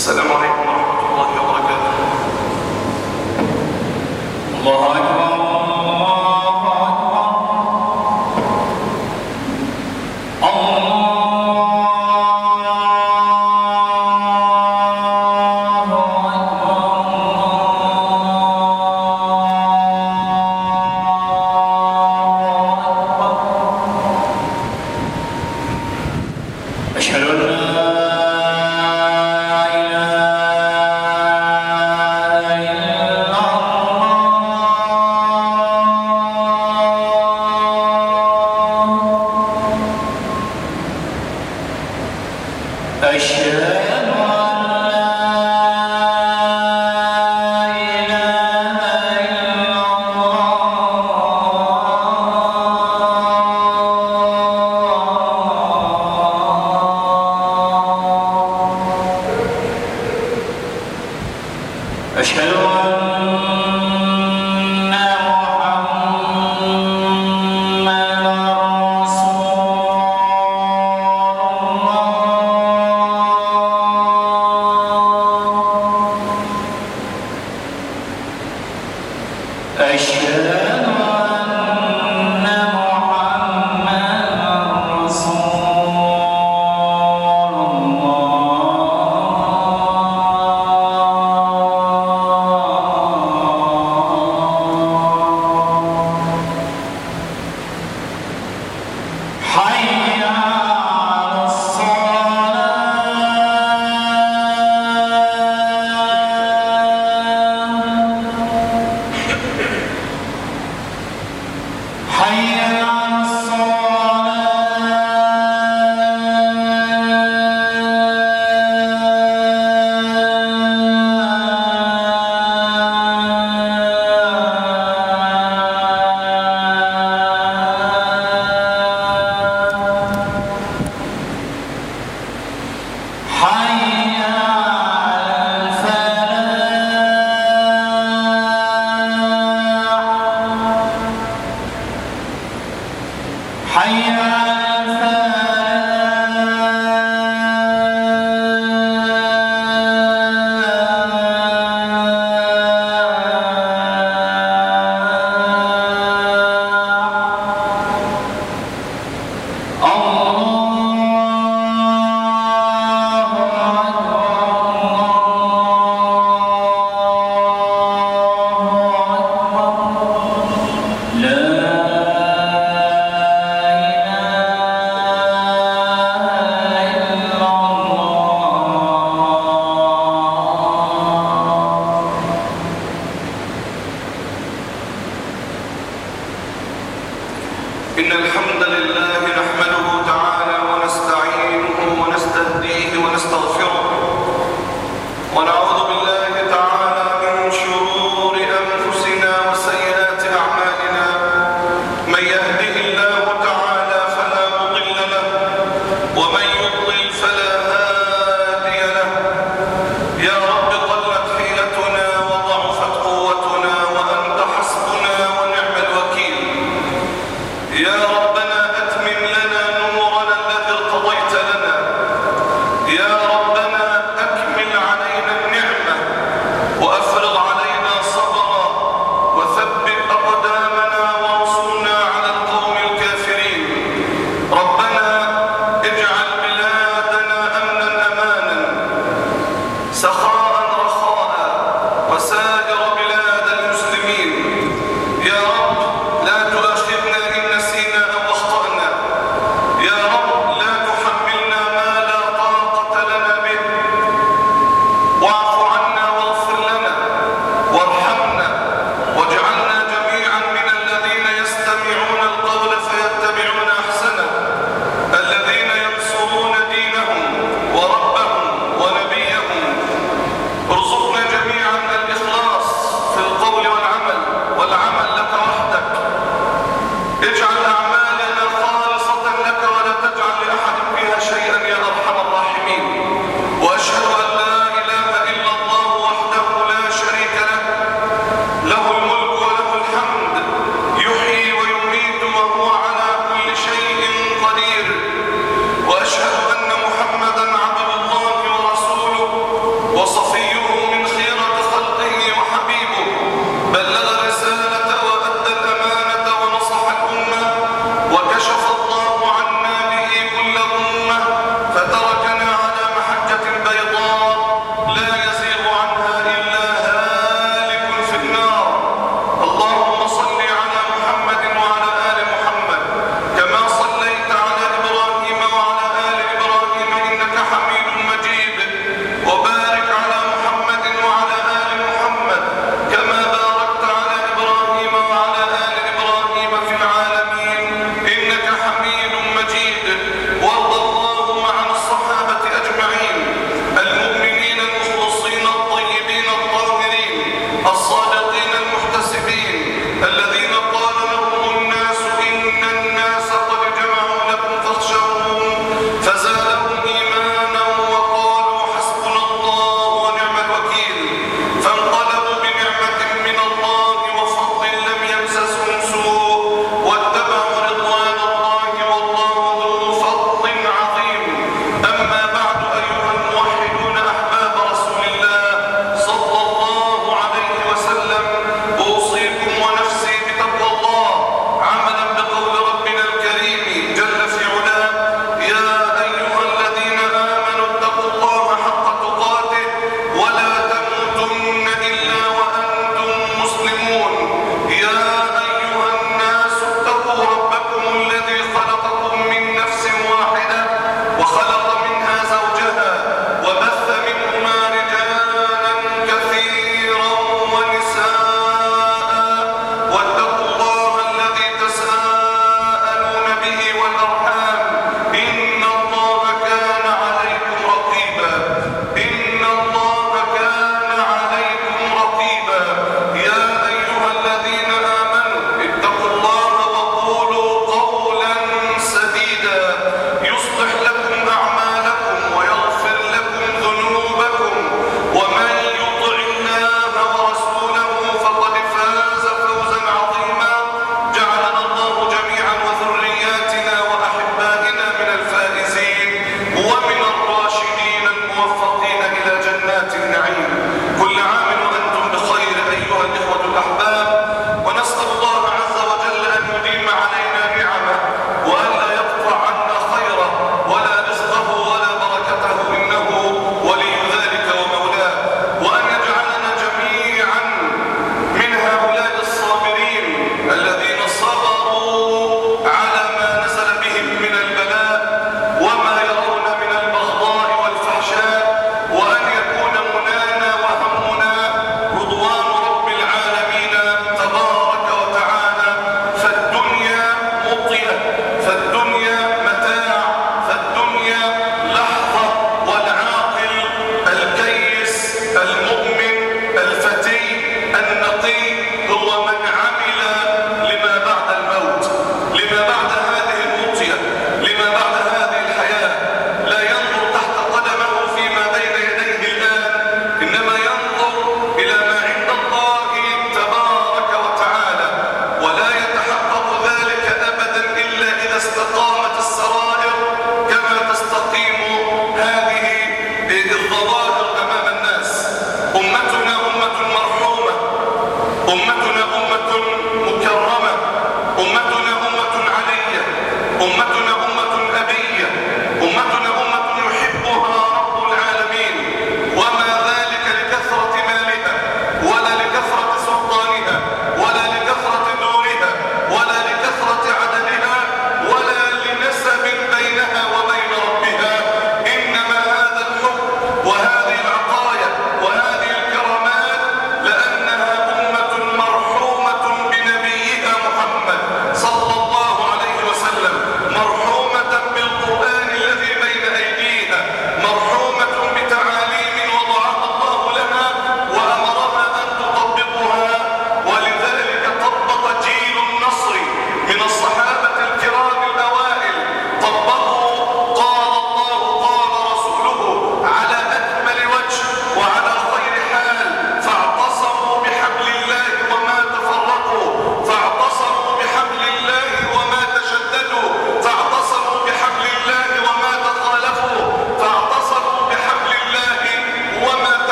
السلام عليكم ورحمة الله وبركاته الله أكبر الله أكبر الله أكبر أشهد أن لا إله إلا الله أشهد أن لا إله إلا الله أشهد أن محمدا رسول الله أشهد أن محمدا رسول الله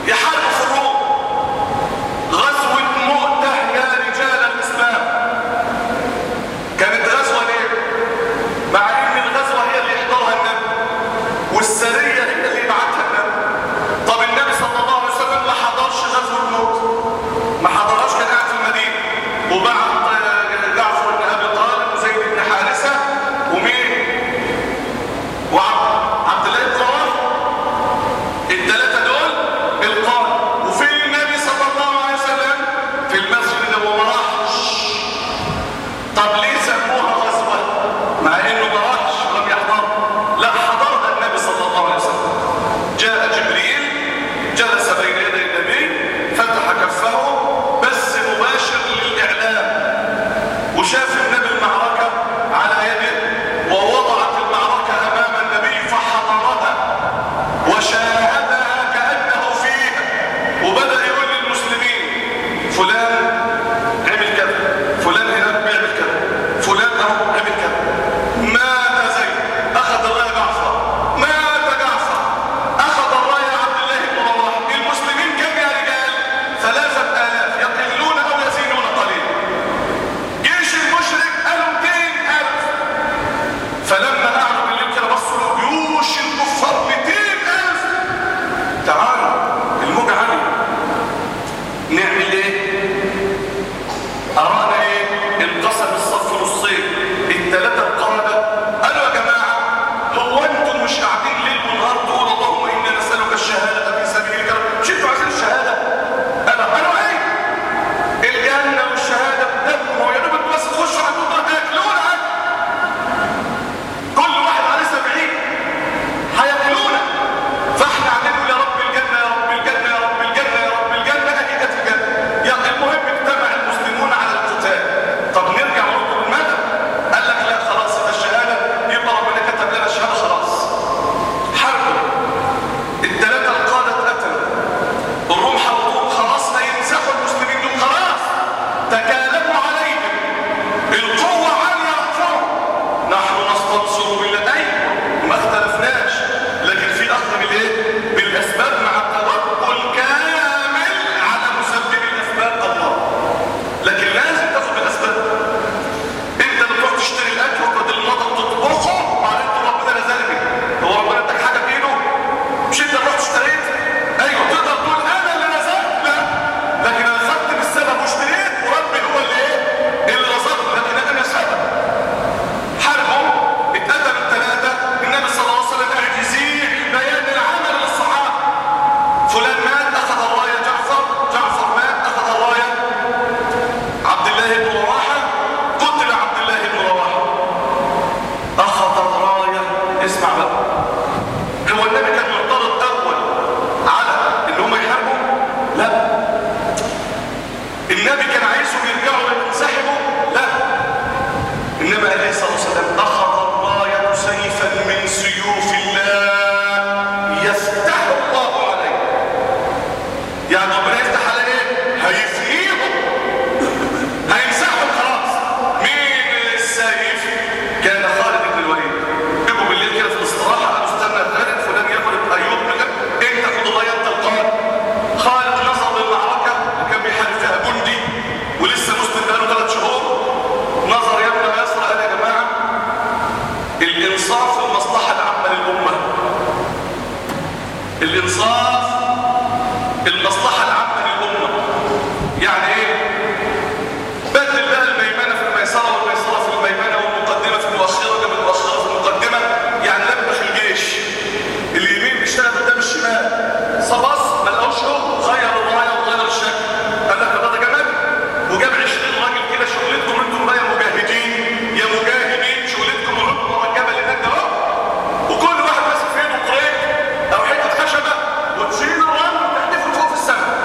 يحاربوا في الروم غزوة مؤتة يا رجال الإسلام كانت غزوة ليه؟ مع إن الغزوة هي اللي يحضرها النبي والسرية هي اللي يبعتها النبي طب النبي صلى الله عليه وسلم ما حضرش غزوة مؤتة ما حضرهاش كان قاعد في المدينة وبعت آه، جعفر بن أبي طالب وزيد بن حارثة ومين؟ وعبد عبد الله بن رواحه الثلاثة دول القائد وفي النبي صلى الله عليه وسلم في المسجد اللي هو ما راحش طب ليه سموها غزوة مع انه ما راحش ولم يحضر لا حضرها النبي صلى الله عليه وسلم جاء جبريل جلس بين يدي النبي فتح كفه بس مباشر للإعلام وشاف النبي المعركة على يده ووضعت المعركة أمام النبي فحضرها وشاهدها كأنه فيها وبدأ يقول للمسلمين فلان عمل كذا فلان هناك بيعمل كذا فلان اهو عمل كذا مات زيد أخذ الراية جعفر مات جعفر أخذ الراية عبد الله بن رواحه المسلمين كم يا رجال ثلاثة آلاف يقلون أو يزيدون قليلا جيش المشرك قالوا 200000 فلما قعدوا بالليل كده بصوا له جيوش الكفار 200000 تعالوا الموجة عالية نعمل ايه؟ أرانا ايه؟ انقسم الصف نصين الثلاثة القادة قالوا يا جماعة هو انتم مش قاعدين ليل ونهار تقول اللهم انا نسألك الشهادة في سبيلك مش انتوا عايزين الشهادة؟ أنا قالوا ايه؟ الجنة والشهادة دم هو يا دوب انتوا بس تخشوا على النار هياكلونا كل واحد عليه سبعين هياكلونا فاحنا عاملين يا رب الجنة يا رب الجنة يا رب الجنة يا رب الجنة اجي جت الجنة يا المهم اجتمع المسلمون على القتال طب نرجع برضه بالمدى قال لك لا خلاص يبقى الشهادة يبقى ربنا كتب لنا الشهادة خلاص حرب الثلاثة القادة اتقتلوا الروم حرقوهم خلاص هيمسحوا المسلمين دول خلاص تكالبوا عليهم القوة عالية أكثر نحن نستنصر بالله أيوة ما اختلفناش لكن في أخذ بالإيه؟ بالأسباب مع التوكل كامل على مسبب الأسباب الله لكن لازم تاخد بالأسباب انت اللي تروح تشتري الاكل وتقعد المطر تطبخه وبعدين تقول ربنا رزقني هو ربنا اداك حاجه بايده مش انت اللي رحت اشتريت ايوه تقدر تقول انا اللي رزقت لا لكن انا رزقت بالسبب واشتريت وربي هو اللي ايه اللي رزقني لكن انا سبب حاربهم اتقتلوا الثلاثه النبي صلى الله عليه وسلم قاعد يزيح بيان العمل للصحابه فلان مات اخذ الرايه جعفر جعفر مات اخذ الرايه عبد الله بن رواحه قتل عبد الله بن رواحه اخذ الرايه اسمع بقى هو النبي كان معترض اول على ان هم يحاربوا لا النبي كان عايزهم يرجعوا ينسحبوا لا انما عليه الصلاه والسلام اخذ الرايه سيفا من سيوف الله يفتح الله عليه يعني ربنا يفتح على ايه هيفنيهم هيمسحهم خلاص مين السيف كان خالد بن الوليد جابوا بالليل كده في الاستراحه قالوا استنى خالد فلان ياخد ايوب كده انت خد الله انت القائد خالد نظر للمعركه اللي كان بيحارب فيها جندي ولسه مسلم بقاله ثلاث شهور نظر يمنى ويسرى قال يا جماعه الانصاف والمصلحه العامه للامه الانصاف المصلحه العامه للامه يعني ايه بدل بقى الميمنة في الميسرة والميسرة في الميمنة والمقدمة في المؤخرة والمؤخرة في المقدمة يعني لما في الجيش اليمين بيشتغل قدام الشمال صباص ما لقوش شغل غير الراية وغير الشكل قال لك ده جمال وجاب 20 راجل كده شغلتكم انتم بقى يا مجاهدين يا مجاهدين شغلتكم اقعدوا ورا الجبل هناك ده اهو وكل واحد ماسك في ايده قريب او حته خشبه وتشيل الرمل وتحدفه فوق في السماء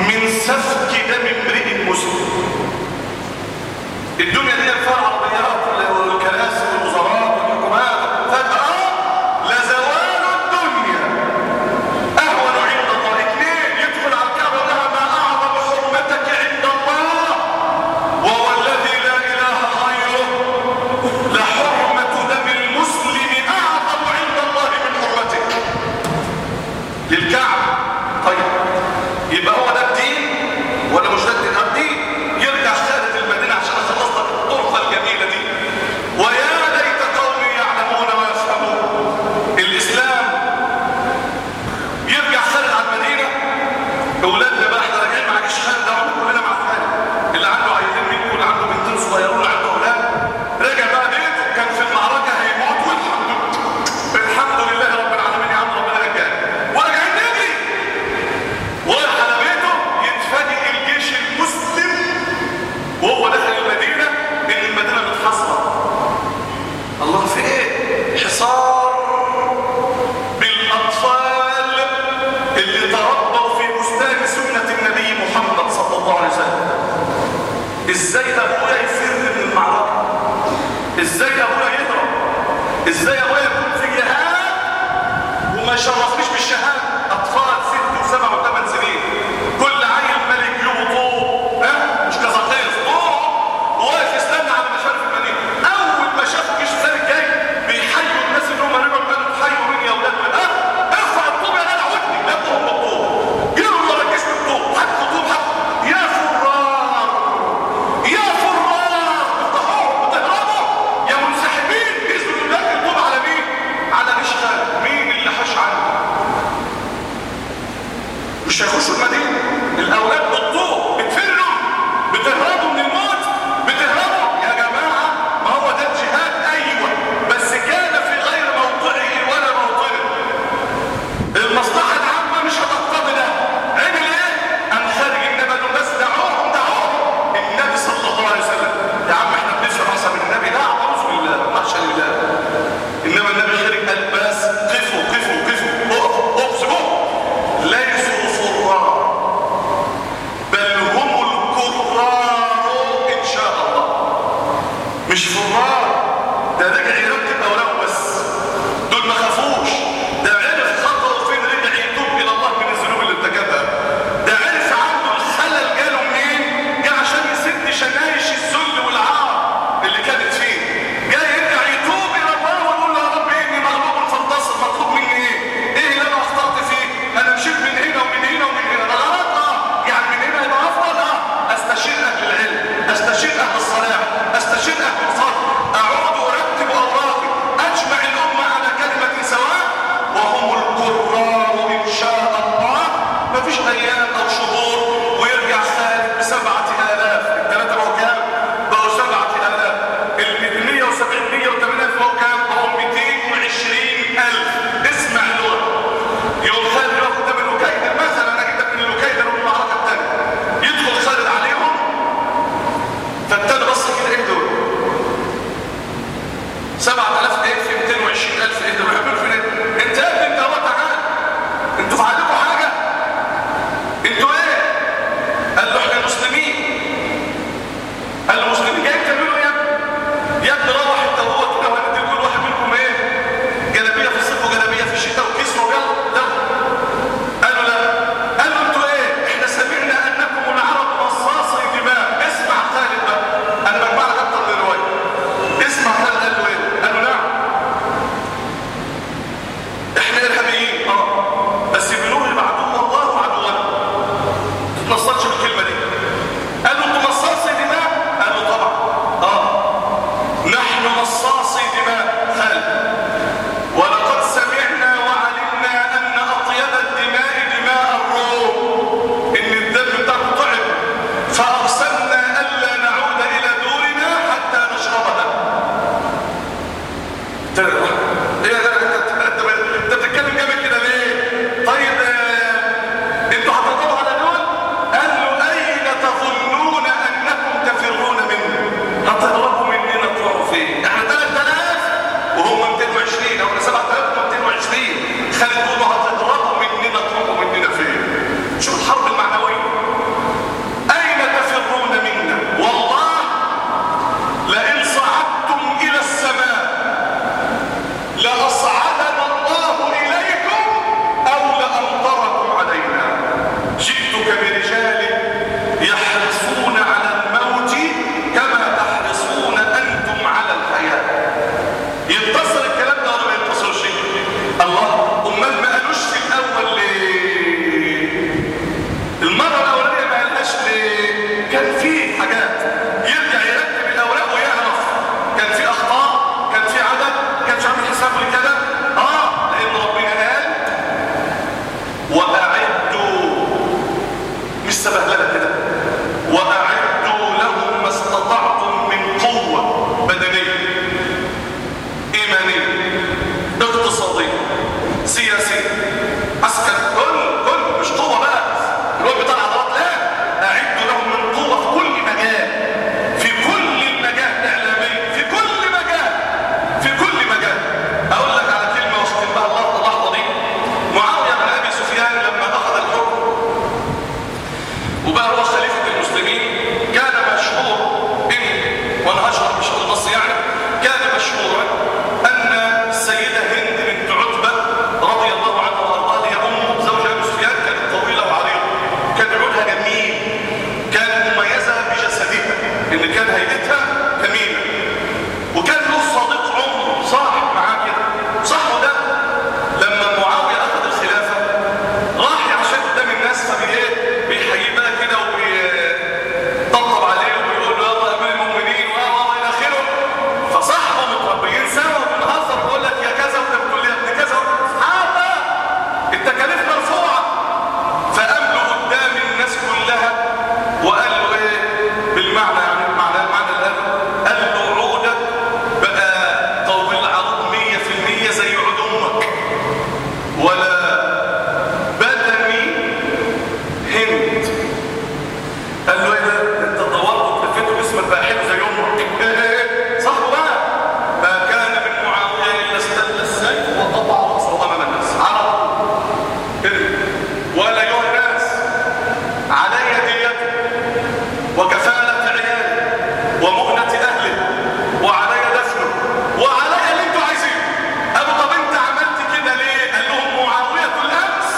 من سفك دم امرئ مسلم الدنيا دي فيها العربيات والكراسي والوزارات والحكومات فجأة لزوال الدنيا أهون عند الله اثنين يدخل على الكعبة لها ما أعظم حرمتك عند الله وهو الذي لا إله غيره لحرمة دم المسلم أعظم عند الله من حرمتك للكعبة طيب يبقى هو ده الدين ولا مش ده الدين ده الدين يرجع خالد المدينة عشان اخلص لك الطرفة الجميلة دي ويا ليت قومي يعلمون ويفهمون الإسلام يرجع خالد على المدينة أولادنا بقى احنا راجعين مع جيش خالد ده عمر كلنا مع خالد اللي عنده عيلين منكم واللي عنده بنتين صغيرون اللي عنده أولاد راجع بقى بيته كان في المعركة هيموت والحمد لله الحمد لله رب العالمين يا عم ربنا رجعنا وراجعين نجري ورايح على بيته يتفاجئ الجيش المسلم وهو داخل المدينة ان المدينة متحصرة الله في ايه حصار بالاطفال اللي تربوا في بستان سنة النبي محمد صلى الله عليه وسلم ازاي ابويا يفر من المعركة ازاي ابويا يضرب ازاي ابويا يكون في جهاد وما يشرفنيش بالشهادة اطفال ست وسبع وثمان سنين كل عيل ملك له طوب ها مش كزقيس طوب وواقف يستنى على مشارف المدينه اول ما شافوا جيش ثاني جاي بيحيوا الناس اللي هم رجعوا قالوا تحيوا مين يا اولاد ها ارفع الطوب يا جدع ودني لقوهم بالطوب يلا ورا الجيش بالطوب حطوا طوب حطوا يا فرار يا فرار بتهربوا بتهربوا يا منسحبين نزلوا الولاد الطوب على مين على جيش خالد مين اللي حش عنه سبهلله كده واعدوا لهم ما استطعتم من قوه بدنيه ايمانيه اقتصاديه سياسيه عسكر كل كل مش قوه بقى الواد بتاع العضلات لا اعدوا لهم من قوه في كل مجال في كل المجال اعلامي في كل مجال في كل مجال اقول لك على كلمه واشتم بها الله اللحظه دي معاويه بن ابي سفيان لما اخذ الحكم وبقى هو خليفه المسلمين كان مشهور ان وانا هشرح مش النص يعني كان مشهورا ان السيده هند بنت عتبه رضي الله عنها وارضاها هي ام زوج ابي سفيان كانت طويله وعريضه كان عودها جميل كانت مميزه بجسدها ان كان هيئتها جميله وكان له صديق عمره صاحب معاه كده صاحبه ده لما معاويه اخذ الخلافه راح عشان قدام الناس فبايه بيحييه بقى كده وبيطبطب عليه وبيقول له يلا امير المؤمنين و الى اخره فصاحبه متربيين سوا وبنهزر بيقول لك يا كذا وانت بتقول لي يا ابن كذا اصحاب بقى التكاليف مرفوعه فقام له قدام الناس كلها وقال له ايه بالمعنى يعني معنى معنى القلب قال له عودك بقى طول العروض 100% زي عود امك ولا بدني هند قال له ايه ده انت دورت وتلفت واسمك بقى حلو زي امك صح بقى ما كان من معاويه الا استل السيف وقطع راسه امام الناس على طول ولا ايها الناس علي ديته وكفاله عياله ومؤنه اهله وعلي دفنه وعلي اللي انتوا عايزينه قالوا طب انت عملت كده ليه قال لهم معاويه الامس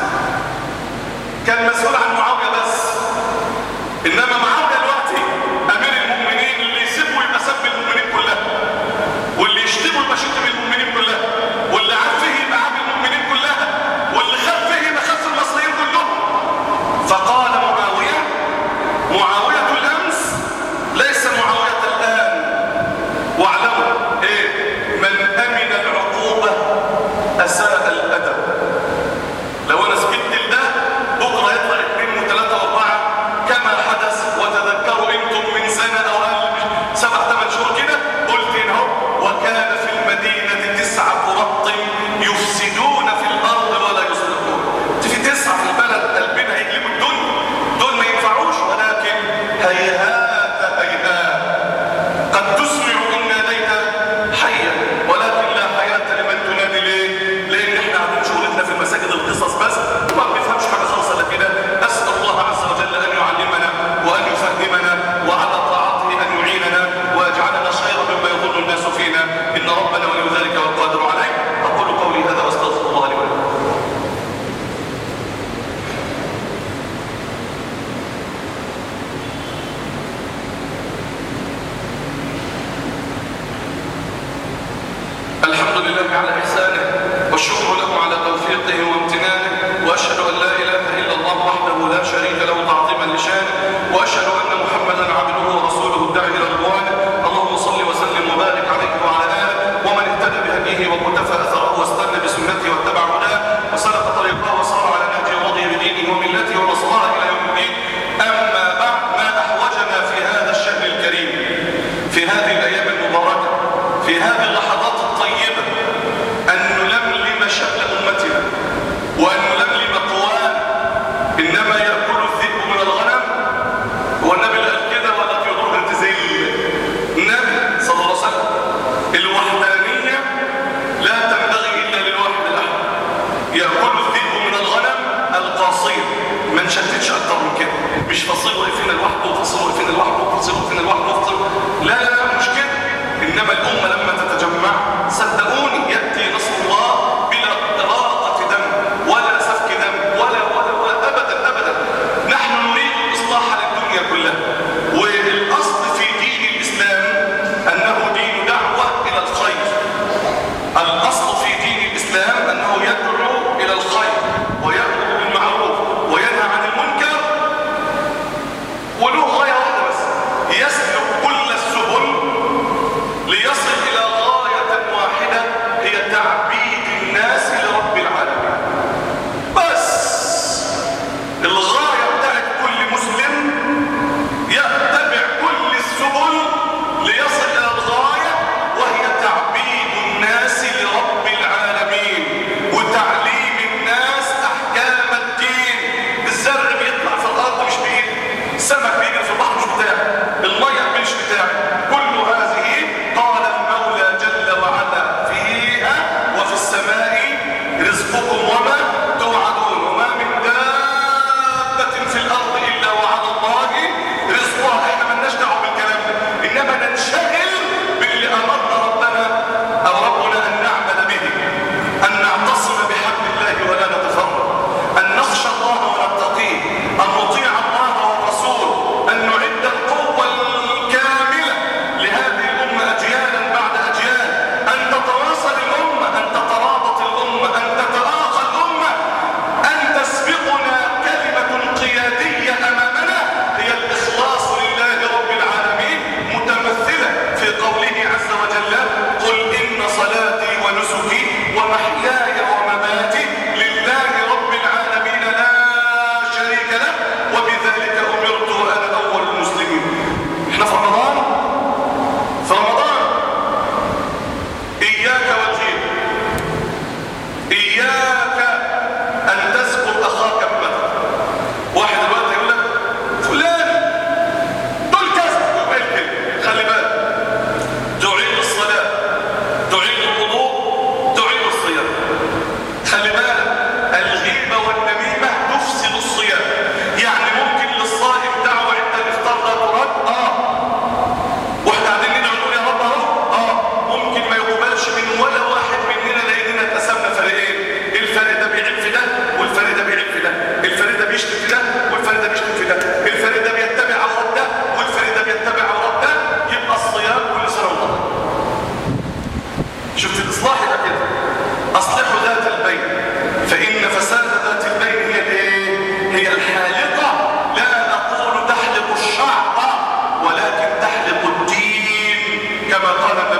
كان مسؤول عن معاويه بس انما معاويه دلوقتي امير المؤمنين اللي يسيبه يبقى سب المؤمنين كلها واللي يشتمه يبقى شتم المؤمنين كلها واللي عاب فيه يبقى عاب المؤمنين كلها واللي خاف فيه يبقى خاف المصريين كلهم فقال معاويه معاويه الامس ليس معاويه الان واعلموا ايه من امن العقوبه اساء الادب لو انا سكت لده بكره يطلع اثنين وثلاثه واربعه كما حدث وتذكروا انتم من سنه او اقل من سبع ثمان شهور كده قلت إن اهو وكان في المدينه تسعه رهط يفسدون في الارض ولا يصلحون في تسعه في البلد قلبنا هيجيبوا الدنيا دول ما ينفعوش ولكن هيهات هيهات قد تسمع ان ناديت حيا ولكن لا حياه لمن تنادي ليه؟ لان احنا عاملين شغلتنا في المساجد القصص بس وما بنفهمش حاجه خالص الا كده اسال الله عز وجل ان يعلمنا وان يفهمنا وعلى طاعته ان يعيننا ويجعلنا خيرا مما يظن الناس فينا ان ربنا ولي ذلك والقادر عليه اقول قولي هذا واستغفر الله لي ولكم الحمد لله على إحسانه والشكر له على توفيقه وامتنانه وأشهد أن لا إله إلا الله وحده لا شريك له تعظيما لشانه وأشهد أن محمدا عبده ورسوله الداعي إلى رضوانه اللهم صل وسلم وبارك عليه وعلى آله ومن اهتدى بهديه وقتفى أثره واستنى بسنته واتبع هداه وسلك طريقه وصار على نهجه ورضي بدينه وملته ونصرها إلى يوم الدين أما بعد ما أحوجنا في هذا الشهر الكريم في هذه الأيام المباركة في هذه اللحظات الطيبة أن نلملم شمل أمتنا وأن نلملم قوانا إنما يأكل الذئب من الغنم هو النبي اللي قال كده ولا تيودور بنت زي النبي صلى الله عليه وسلم الوحدانية لا تنبغي إلا للواحد الأحد يأكل الذئب من الغنم القاصير ما نشتتش أكتر من كده مش فصيل واقفين لوحده وفصيل واقفين لوحده وفصيل واقفين لوحده وفصيل لا لا لا مش كده إنما الأمة لما تتجمع صدقوني يأتي نصر الله بلا إراقة دم ولا سفك دم ولا ولا ولا أبدا أبدا نحن نريد الإصلاح للدنيا كلها والأصل في دين الإسلام أنه دين دعوة إلى الخير الأصل في دين الإسلام أنه يدعو إلى الخير ويأمر بالمعروف وينهى عن المنكر كما قال النبي